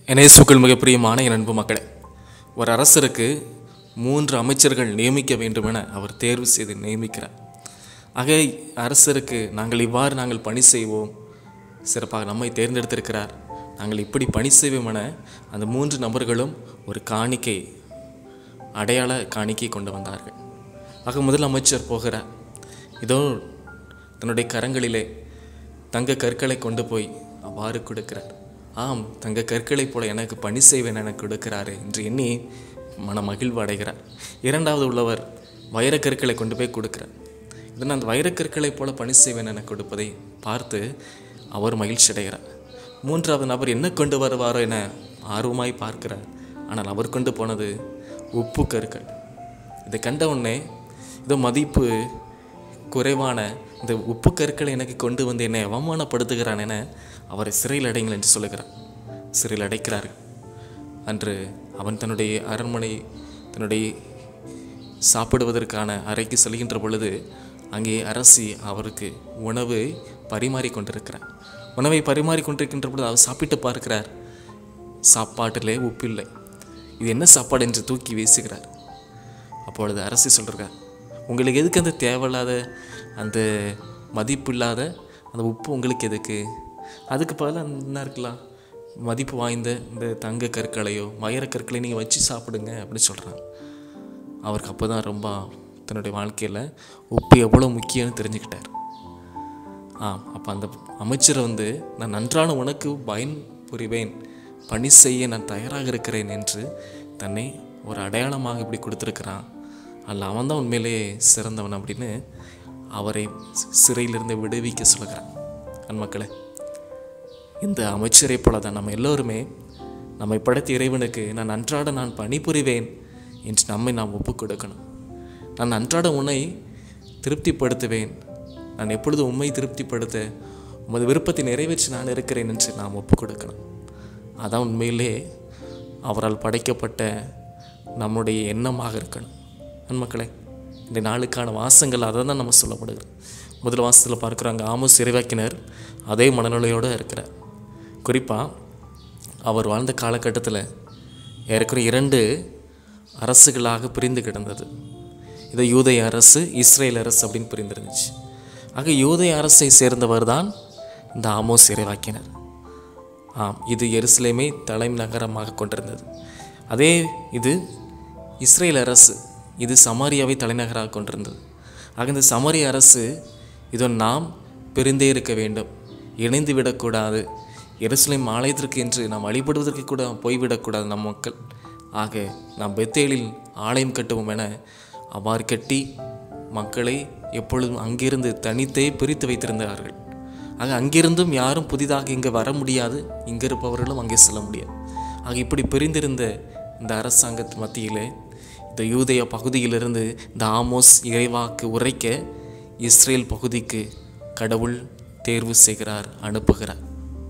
இயேசுக்கள் மிக பிரியமான என் அன்பு மக்களே ஒரு அரசருக்கு மூன்று அமைச்சர்கள் நியமிக்க வேண்டுமென அவர் தேர்வு செய்து நியமிக்கிறார் ஆக அரசருக்கு நாங்கள் இவ்வாறு நாங்கள் பணி செய்வோம் சிறப்பாக நம்மை தேர்ந்தெடுத்திருக்கிறார் நாங்கள் இப்படி பணி செய்வோம் என அந்த மூன்று நபர்களும் ஒரு காணிக்கை அடையாள காணிக்கை கொண்டு வந்தார்கள் ஆக முதல் அமைச்சர் போகிறார் இதோ தன்னுடைய கரங்களிலே தங்க கற்களை கொண்டு போய் அவ்வாறு கொடுக்கிறார் ஆம் தங்க கற்களைப் போல எனக்கு பணி செய்வேன் என கொடுக்கிறாரு என்று எண்ணி மன மகிழ்வு அடைகிறார் இரண்டாவது உள்ளவர் வைரக்கற்களை கொண்டு போய் கொடுக்கிறார் இதனால் அந்த வைரக்கற்களைப் போல பணி செய்வேன் என கொடுப்பதை பார்த்து அவர் மகிழ்ச்சி அடைகிறார் மூன்றாவது நபர் என்ன கொண்டு வருவாரோ என ஆர்வமாய் பார்க்கிறார் ஆனால் அவர் கொண்டு போனது உப்பு கற்கள் இதை கண்ட உடனே இதோ மதிப்பு குறைவான இந்த உப்பு கற்களை எனக்கு கொண்டு வந்து என்னை அவமானப்படுத்துகிறான் என அவரை சிறையில் அடைங்கள் என்று சொல்லுகிறார் சிறையில் அடைக்கிறார்கள் அன்று அவன் தன்னுடைய அரண்மனை தன்னுடைய சாப்பிடுவதற்கான அறைக்கு செல்கின்ற பொழுது அங்கே அரசி அவருக்கு உணவு பரிமாறி கொண்டிருக்கிறார் உணவை பரிமாறி கொண்டிருக்கின்ற பொழுது அவர் சாப்பிட்டு பார்க்கிறார் சாப்பாட்டிலே உப்பில்லை இது என்ன சாப்பாடு என்று தூக்கி வீசுகிறார் அப்பொழுது அரசி சொல்கிறார் உங்களுக்கு எதுக்கு அந்த தேவையில்லாத அந்த மதிப்பு இல்லாத அந்த உப்பு உங்களுக்கு எதுக்கு அதுக்கு பதிலாக என்ன இருக்கலாம் மதிப்பு வாய்ந்த இந்த தங்க கற்களையோ வைர கற்களையோ நீங்கள் வச்சு சாப்பிடுங்க அப்படின்னு சொல்கிறாங்க அவருக்கு அப்போ தான் ரொம்ப தன்னுடைய வாழ்க்கையில் உப்பு எவ்வளோ முக்கியம்னு தெரிஞ்சுக்கிட்டார் ஆ அப்போ அந்த அமைச்சர் வந்து நான் நன்றான உனக்கு பயன் புரிவேன் பணி செய்ய நான் தயாராக இருக்கிறேன் என்று தன்னை ஒரு அடையாளமாக இப்படி கொடுத்துருக்கிறான் அல்ல அவன் தான் உண்மையிலேயே சிறந்தவன் அப்படின்னு அவரை சிறையிலிருந்து விடுவிக்க சொல்கிறான் அன் மக்களே இந்த அமைச்சரை போல தான் நம்ம எல்லோருமே நம்மை படைத்த இறைவனுக்கு நான் அன்றாட நான் பணிபுரிவேன் என்று நம்மை நாம் ஒப்புக் கொடுக்கணும் நான் அன்றாட உன்னை திருப்திப்படுத்துவேன் நான் எப்பொழுது உண்மை திருப்திப்படுத்த உமது விருப்பத்தை நிறைவேற்றி நான் இருக்கிறேன் என்று நாம் ஒப்புக் கொடுக்கணும் அதான் உண்மையிலே அவரால் படைக்கப்பட்ட நம்முடைய எண்ணமாக இருக்கணும் நன்மக்களே இந்த நாளுக்கான வாசங்கள் அதை தான் நம்ம சொல்லப்படுகிறோம் முதல் வாசத்தில் பார்க்குறாங்க ஆமோஸ் இறைவாக்கினர் அதே மனநிலையோடு இருக்கிறார் குறிப்பாக அவர் வாழ்ந்த காலகட்டத்தில் ஏறக்குறைய இரண்டு அரசுகளாக பிரிந்து கிடந்தது இது யூதய அரசு இஸ்ரேல் அரசு அப்படின்னு பிரிந்திருந்துச்சு ஆக யூதய அரசை சேர்ந்தவர் தான் இந்த ஆமோஸ் இறைவாக்கினர் ஆம் இது எருசலேமை தலைநகரமாக கொண்டிருந்தது அதே இது இஸ்ரேல் அரசு இது சமாரியாவை தலைநகராக கொண்டிருந்தது ஆக இந்த சமாரிய அரசு இதோ நாம் பிரிந்தே இருக்க வேண்டும் இணைந்து விடக்கூடாது எருசலேம் ஆலயத்திற்கு என்று நாம் வழிபடுவதற்கு கூட போய்விடக்கூடாது நம் மக்கள் ஆக நாம் பெத்தேலில் ஆலயம் கட்டுவோம் என அவ்வாறு கட்டி மக்களை எப்பொழுதும் அங்கிருந்து தனித்தே பிரித்து வைத்திருந்தார்கள் ஆக அங்கிருந்தும் யாரும் புதிதாக இங்கே வர முடியாது இங்கே இருப்பவர்களும் அங்கே செல்ல முடியாது ஆக இப்படி பிரிந்திருந்த இந்த அரசாங்கத்து மத்தியிலே இந்த யூதய பகுதியிலிருந்து இந்த ஆமோஸ் இறைவாக்கு உரைக்க இஸ்ரேல் பகுதிக்கு கடவுள் தேர்வு செய்கிறார் அனுப்புகிறார்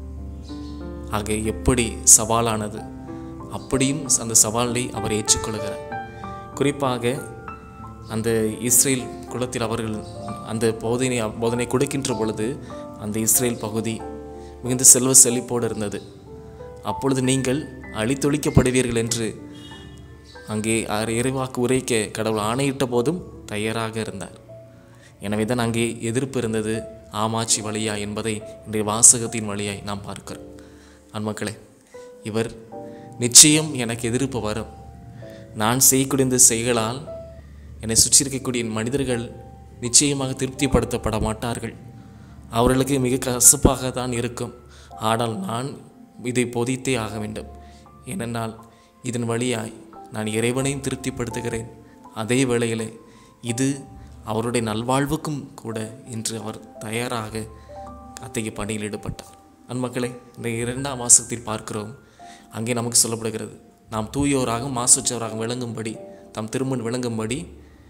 ஆக எப்படி சவாலானது அப்படியும் அந்த சவாலை அவர் ஏற்றுக்கொள்கிறார் குறிப்பாக அந்த இஸ்ரேல் குலத்தில் அவர்கள் அந்த போதனை போதனை கொடுக்கின்ற பொழுது அந்த இஸ்ரேல் பகுதி மிகுந்த செல்வ செழிப்போடு இருந்தது அப்பொழுது நீங்கள் அழித்தொழிக்கப்படுவீர்கள் என்று அங்கே அவர் இறைவாக்கு உரைக்க கடவுள் ஆணையிட்ட போதும் தயாராக இருந்தார் எனவே தான் அங்கே எதிர்ப்பு இருந்தது ஆமாச்சி வழியா என்பதை இன்றைய வாசகத்தின் வழியாய் நாம் பார்க்கிறோம் அன்மக்களே இவர் நிச்சயம் எனக்கு எதிர்ப்பு வரும் நான் செய்யக்கூடிய இந்த செயலால் என்னை சுற்றி இருக்கக்கூடிய மனிதர்கள் நிச்சயமாக திருப்திப்படுத்தப்பட மாட்டார்கள் அவர்களுக்கு மிக கசப்பாக தான் இருக்கும் ஆனால் நான் இதை போதித்தே ஆக வேண்டும் ஏனென்றால் இதன் வழியாய் நான் இறைவனையும் திருப்திப்படுத்துகிறேன் அதே வேளையிலே இது அவருடைய நல்வாழ்வுக்கும் கூட என்று அவர் தயாராக அத்தகைய பணியில் ஈடுபட்டார் அன்மக்களே இந்த இரண்டாம் மாசத்தில் பார்க்கிறோம் அங்கே நமக்கு சொல்லப்படுகிறது நாம் தூயோராக மாசுற்றவராக விளங்கும்படி தம் திருமண் விளங்கும்படி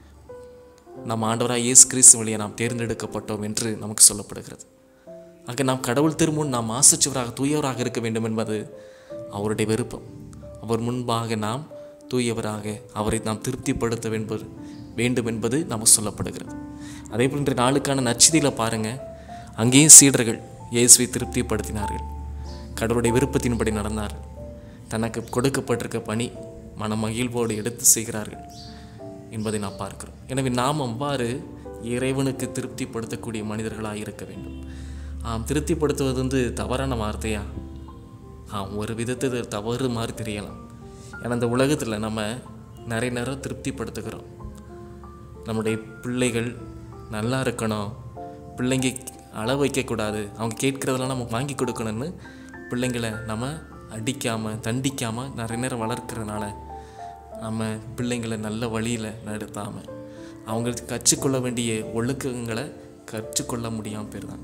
நம் ஆண்டவராக இயேசு கிறிஸ்து வழியை நாம் தேர்ந்தெடுக்கப்பட்டோம் என்று நமக்கு சொல்லப்படுகிறது ஆக நாம் கடவுள் திருமுன் நாம் மாசுச்சவராக தூயவராக இருக்க வேண்டும் என்பது அவருடைய விருப்பம் அவர் முன்பாக நாம் தூயவராக அவரை நாம் திருப்திப்படுத்த வேண்டும் வேண்டும் என்பது நமக்கு சொல்லப்படுகிறது அதே போல் இன்றைய நாளுக்கான நச்சிதியில் பாருங்கள் அங்கேயும் சீடர்கள் இயேசுவை திருப்திப்படுத்தினார்கள் கடவுளுடைய விருப்பத்தின்படி நடந்தார்கள் தனக்கு கொடுக்கப்பட்டிருக்க பணி மனமகிழ்வோடு எடுத்து செய்கிறார்கள் என்பதை நாம் பார்க்கிறோம் எனவே நாம் அவ்வாறு இறைவனுக்கு திருப்திப்படுத்தக்கூடிய மனிதர்களாக இருக்க வேண்டும் ஆம் திருப்திப்படுத்துவது வந்து தவறான வார்த்தையா ஆம் ஒரு விதத்தில் இது தவறு மாதிரி தெரியலாம் ஏன்னா இந்த உலகத்தில் நம்ம நிறைய நேரம் திருப்திப்படுத்துகிறோம் நம்முடைய பிள்ளைகள் நல்லா இருக்கணும் பிள்ளைங்க அள வைக்கக்கூடாது அவங்க கேட்குறதெல்லாம் நம்ம வாங்கி கொடுக்கணும்னு பிள்ளைங்களை நம்ம அடிக்காமல் தண்டிக்காமல் நிறைய நேரம் வளர்க்குறதுனால நம்ம பிள்ளைங்களை நல்ல வழியில் நடத்தாமல் அவங்களுக்கு கற்றுக்கொள்ள வேண்டிய ஒழுக்கங்களை கற்றுக்கொள்ள முடியாமல் போயிருதான்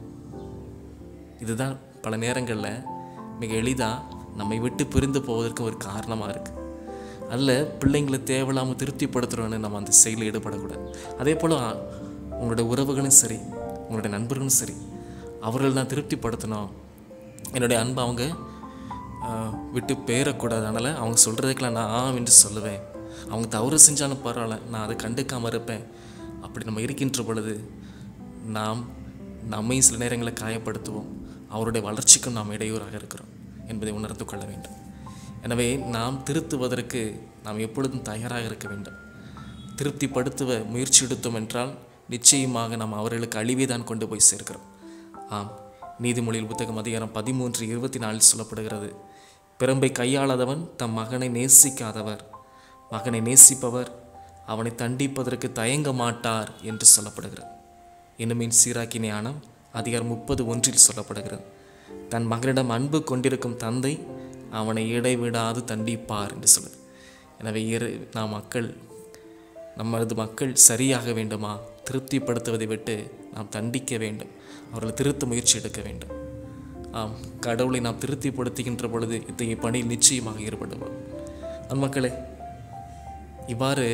இதுதான் பல நேரங்களில் மிக எளிதாக நம்மை விட்டு பிரிந்து போவதற்கு ஒரு காரணமாக இருக்குது அதில் பிள்ளைங்களை தேவையில்லாமல் திருப்திப்படுத்துகிறோன்னு நம்ம அந்த செயலில் ஈடுபடக்கூடாது அதே போல் உங்களோட உறவுகளும் சரி உங்களுடைய நண்பர்களும் சரி அவர்கள் நான் திருப்திப்படுத்தணும் என்னுடைய அன்பை அவங்க ஆஹ், விட்டு பேரக்கூடாது அதனால் அவங்க சொல்கிறதுக்கெல்லாம் நான் ஆம் என்று சொல்லுவேன் அவங்க தவறு செஞ்சாலும் பரவாயில்ல நான் அதை கண்டுக்காமல் இருப்பேன் அப்படி நம்ம இருக்கின்ற பொழுது நாம் நம்மையும் சில நேரங்களில் காயப்படுத்துவோம் அவருடைய வளர்ச்சிக்கும் நாம் இடையூறாக இருக்கிறோம் என்பதை உணர்ந்து கொள்ள வேண்டும் எனவே நாம் திருத்துவதற்கு நாம் எப்பொழுதும் தயாராக இருக்க வேண்டும் திருப்திப்படுத்துவ முயற்சி எடுத்தோம் என்றால் நிச்சயமாக நாம் அவர்களுக்கு அழிவே தான் கொண்டு போய் சேர்க்கிறோம் ஆம் நீதிமொழியில் புத்தகம் அதிகாரம் பதிமூன்று இருபத்தி நாலில் சொல்லப்படுகிறது பிறம்பை கையாளாதவன் தம் மகனை நேசிக்காதவர் மகனை நேசிப்பவர் அவனை தண்டிப்பதற்கு தயங்க மாட்டார் என்று சொல்லப்படுகிறது இன்னுமின் சீராக்கி ஞானம் அதிகாரம் முப்பது ஒன்றில் சொல்லப்படுகிறது தன் மகனிடம் அன்பு கொண்டிருக்கும் தந்தை அவனை இடைவிடாது தண்டிப்பார் என்று சொல்லுது எனவே இரு நாம் மக்கள் நமது மக்கள் சரியாக வேண்டுமா திருப்திப்படுத்துவதை விட்டு நாம் தண்டிக்க வேண்டும் அவர்களை திருத்த முயற்சி எடுக்க வேண்டும் ஆம் கடவுளை நாம் திருப்திப்படுத்துகின்ற பொழுது இத்தகைய பணியில் நிச்சயமாக ஈடுபடுவோம் நம் மக்களே இவ்வாறு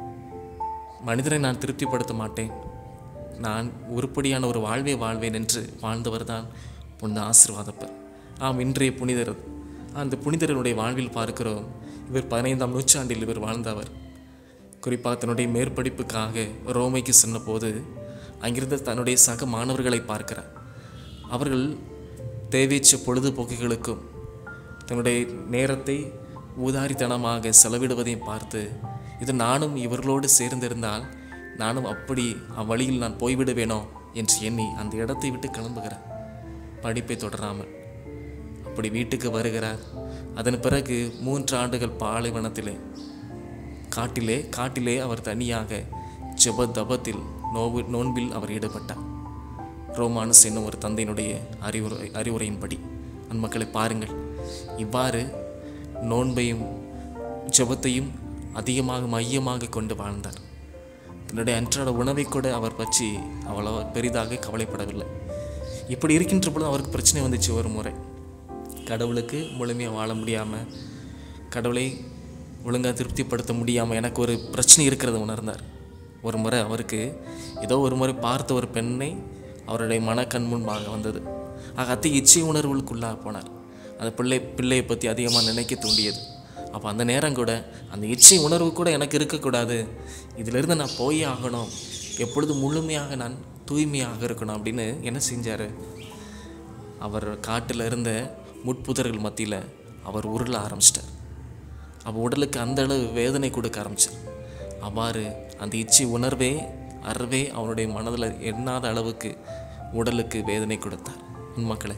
மனிதரை நான் திருப்திப்படுத்த மாட்டேன் நான் உருப்படியான ஒரு வாழ்வே வாழ்வேன் என்று வாழ்ந்தவர் தான் புனித ஆசீர்வாதப்பர் ஆம் இன்றைய புனிதர் அந்த புனிதரனுடைய வாழ்வில் பார்க்கிறோம் இவர் பதினைந்தாம் நூற்றாண்டில் இவர் வாழ்ந்தவர் குறிப்பாக தன்னுடைய மேற்படிப்புக்காக ரோமைக்கு சென்றபோது அங்கிருந்த தன்னுடைய சக மாணவர்களை பார்க்கிறார் அவர்கள் தேவையற்ற பொழுதுபோக்குகளுக்கும் தன்னுடைய நேரத்தை ஊதாரித்தனமாக செலவிடுவதையும் பார்த்து இது நானும் இவர்களோடு சேர்ந்திருந்தால் நானும் அப்படி அவ்வழியில் நான் போய்விடுவேனோ என்று எண்ணி அந்த இடத்தை விட்டு கிளம்புகிறார் படிப்பை தொடராமல் அப்படி வீட்டுக்கு வருகிறார் அதன் பிறகு மூன்று ஆண்டுகள் பாலைவனத்திலே காட்டிலே காட்டிலே அவர் தனியாக ஜெப தபத்தில் நோவு நோன்பில் அவர் ஈடுபட்டார் ரோமானஸ் என்னும் ஒரு தந்தையினுடைய அறிவுரை அறிவுரையின்படி நன்மக்களை பாருங்கள் இவ்வாறு நோன்பையும் ஜெபத்தையும் அதிகமாக மையமாக கொண்டு வாழ்ந்தார் தன்னுடைய அன்றாட உணவை கூட அவர் பற்றி அவ்வளோ பெரிதாக கவலைப்படவில்லை இப்படி இருக்கின்ற பொழுது அவருக்கு பிரச்சனை வந்துச்சு ஒரு முறை கடவுளுக்கு முழுமையாக வாழ முடியாமல் கடவுளை ஒழுங்காக திருப்திப்படுத்த முடியாமல் எனக்கு ஒரு பிரச்சனை இருக்கிறத உணர்ந்தார் ஒரு முறை அவருக்கு ஏதோ ஒரு முறை பார்த்த ஒரு பெண்ணை அவருடைய மனக்கண் முன்பாக வந்தது ஆக அத்தை இச்சை உணர்வுகளுக்குள்ளாக போனார் அந்த பிள்ளை பிள்ளையை பற்றி அதிகமாக நினைக்க தூண்டியது அப்போ அந்த நேரம் கூட அந்த இச்சை உணர்வு கூட எனக்கு இருக்கக்கூடாது இதிலிருந்து நான் போய் ஆகணும் எப்பொழுது முழுமையாக நான் தூய்மையாக இருக்கணும் அப்படின்னு என்ன செஞ்சார் அவர் காட்டில் இருந்த முட்புதர்கள் மத்தியில் அவர் உருள ஆரம்பிச்சிட்டார் அப்போ உடலுக்கு அந்த அளவு வேதனை கொடுக்க ஆரம்பிச்சார் அவ்வாறு அந்த இச்சை உணர்வே அறவே அவனுடைய மனதில் எண்ணாத அளவுக்கு உடலுக்கு வேதனை கொடுத்தார் உன் மக்களே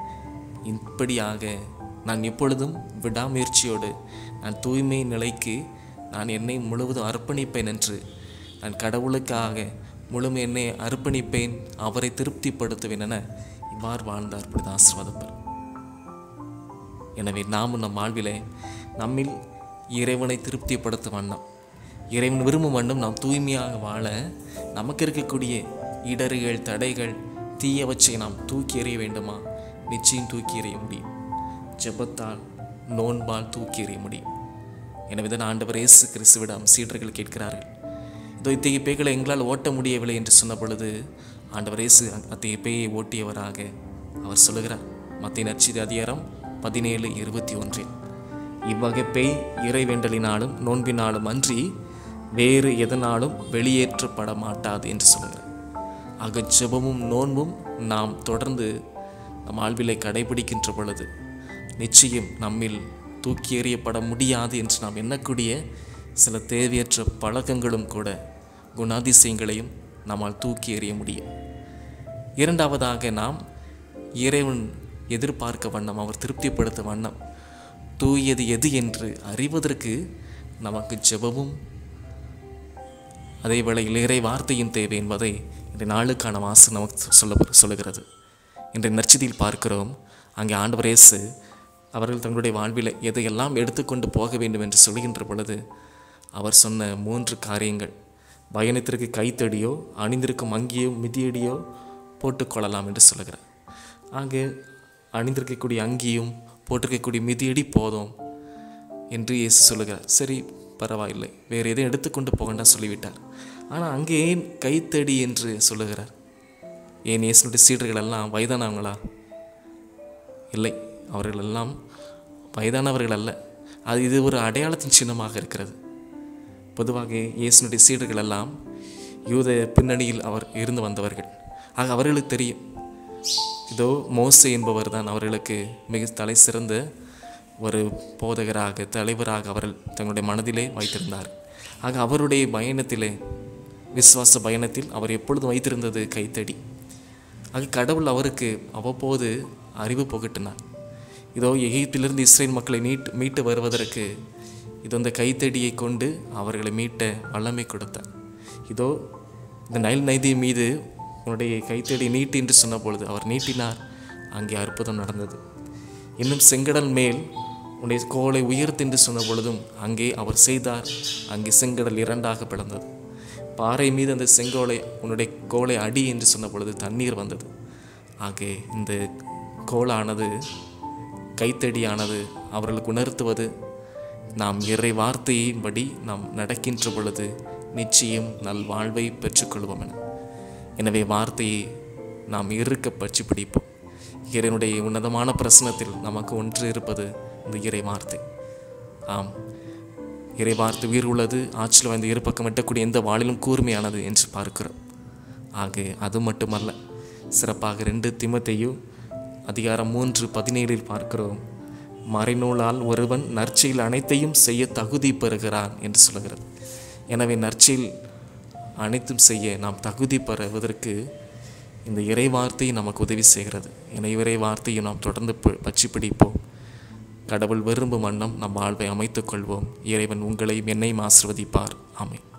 இப்படியாக நான் எப்பொழுதும் விடாமுயற்சியோடு நான் தூய்மை நிலைக்கு நான் என்னை முழுவதும் அர்ப்பணிப்பேன் என்று நான் கடவுளுக்காக முழுமை என்னை அர்ப்பணிப்பேன் அவரை திருப்திப்படுத்துவேன் என இவ்வாறு வாழ்ந்தார் புனித ஆசிர்வாதப்பர் எனவே நாமும் நம் வாழ்விலே நம்மில் இறைவனை திருப்திப்படுத்தும் வண்ணம் இறைவன் விரும்பும் வண்ணம் நாம் தூய்மையாக வாழ நமக்கு இருக்கக்கூடிய இடர்கள் தடைகள் தீயவற்றை நாம் தூக்கி எறிய வேண்டுமா நிச்சயம் தூக்கி எறிய முடியும் ஜெபத்தால் நோன்பால் தூக்கி எறிய முடியும் எனவே தான் ஆண்டவர் இயேசு கிறிஸ்துவிடம் சீடர்கள் கேட்கிறார்கள் இதோ இத்தகைய பேய்களை எங்களால் ஓட்ட முடியவில்லை என்று சொன்ன பொழுது ஆண்டவர் இயேசு அத்தகைய பேயை ஓட்டியவராக அவர் சொல்லுகிறார் மத்திய நற்செய்தி அதிகாரம் பதினேழு இருபத்தி ஒன்றில் இவ்வகை பேய் இறைவேண்டலினாலும் நோன்பினாலும் அன்றி வேறு எதனாலும் வெளியேற்றப்பட மாட்டாது என்று சொல்லுகிறார் ஆக ஜெபமும் நோன்பும் நாம் தொடர்ந்து நம் ஆழ்விலை கடைபிடிக்கின்ற பொழுது நிச்சயம் நம்மில் தூக்கி எறியப்பட முடியாது என்று நாம் எண்ணக்கூடிய சில தேவையற்ற பழக்கங்களும் கூட குணாதிசயங்களையும் நம்மால் தூக்கி எறிய முடியும் இரண்டாவதாக நாம் இறைவன் எதிர்பார்க்க வண்ணம் அவர் திருப்திப்படுத்த வண்ணம் தூயது எது என்று அறிவதற்கு நமக்கு ஜெபமும் அதே வேளையில் இறை வார்த்தையும் தேவை என்பதை இன்றைய நாளுக்கான வாசம் நமக்கு சொல்ல சொல்லுகிறது இன்றைய நற்செய்தியில் பார்க்கிறோம் அங்கே ஆண்டவர் இயேசு அவர்கள் தங்களுடைய வாழ்வில் எதையெல்லாம் எடுத்துக்கொண்டு போக வேண்டும் என்று சொல்கின்ற பொழுது அவர் சொன்ன மூன்று காரியங்கள் பயணத்திற்கு கைத்தடியோ அணிந்திருக்கும் அங்கியோ மிதியடியோ போட்டுக்கொள்ளலாம் என்று சொல்லுகிறார் அங்கே அணிந்திருக்கக்கூடிய அங்கியும் போட்டிருக்கக்கூடிய மிதியடி போதும் என்று இயேசு சொல்லுகிறார் சரி பரவாயில்லை வேறு எதையும் எடுத்துக்கொண்டு போகண்டா சொல்லிவிட்டார் ஆனால் அங்கே ஏன் கைத்தடி என்று சொல்லுகிறார் ஏன் இயேசுனுடைய சீடர்கள் எல்லாம் வயதானவங்களா இல்லை அவர்கள் எல்லாம் வயதானவர்கள் அல்ல அது இது ஒரு அடையாளத்தின் சின்னமாக இருக்கிறது பொதுவாக இயேசுனுடைய சீடர்கள் எல்லாம் யூத பின்னணியில் அவர் இருந்து வந்தவர்கள் ஆக அவர்களுக்கு தெரியும் இதோ மோசே என்பவர் தான் அவர்களுக்கு மிக தலை சிறந்த ஒரு போதகராக தலைவராக அவர்கள் தங்களுடைய மனதிலே வைத்திருந்தார் ஆக அவருடைய பயணத்திலே விசுவாச பயணத்தில் அவர் எப்பொழுதும் வைத்திருந்தது கைத்தடி ஆக கடவுள் அவருக்கு அவ்வப்போது அறிவு புகட்டினார் இதோ எகிப்திலிருந்து இஸ்ரேல் மக்களை மீட்டு மீட்டு வருவதற்கு இதோ இந்த கைத்தடியை கொண்டு அவர்களை மீட்ட வல்லமை கொடுத்தார் இதோ இந்த நைல் நதி மீது உன்னுடைய கைத்தடி நீட்டு என்று சொன்ன பொழுது அவர் நீட்டினார் அங்கே அற்புதம் நடந்தது இன்னும் செங்கடல் மேல் உன்னுடைய கோலை உயர்த்து என்று சொன்ன பொழுதும் அங்கே அவர் செய்தார் அங்கே செங்கடல் இரண்டாக பிளந்தது பாறை மீது அந்த செங்கோலை உன்னுடைய கோலை அடி என்று சொன்ன பொழுது தண்ணீர் வந்தது ஆகே இந்த கோலானது கைத்தடியானது அவர்களுக்கு உணர்த்துவது நாம் இறை வார்த்தையின்படி நாம் நடக்கின்ற பொழுது நிச்சயம் நல் வாழ்வை பெற்றுக்கொள்வோம் என எனவே வார்த்தையை நாம் இருக்க பற்றி பிடிப்போம் இறைவனுடைய உன்னதமான பிரசனத்தில் நமக்கு ஒன்று இருப்பது இந்த இறை வார்த்தை ஆம் இறை வார்த்தை உயிர் உள்ளது ஆற்றில் வாய்ந்த இரு பக்கம் எட்டக்கூடிய எந்த வாளிலும் கூர்மையானது என்று பார்க்கிறோம் ஆக அது மட்டுமல்ல சிறப்பாக ரெண்டு திமத்தையும் அதிகாரம் மூன்று பதினேழில் பார்க்கிறோம் மறைநூலால் ஒருவன் நற்செயல் அனைத்தையும் செய்ய தகுதி பெறுகிறான் என்று சொல்கிறது எனவே நற்செயல் அனைத்தும் செய்ய நாம் தகுதி பெறுவதற்கு இந்த இறை வார்த்தை நமக்கு உதவி செய்கிறது என இறை வார்த்தையை நாம் தொடர்ந்து ப- பற்றி பிடிப்போம் கடவுள் விரும்பும் வண்ணம் நம் வாழ்வை அமைத்துக் கொள்வோம் இறைவன் உங்களையும் என்னையும் ஆசிர்வதிப்பார் ஆமென்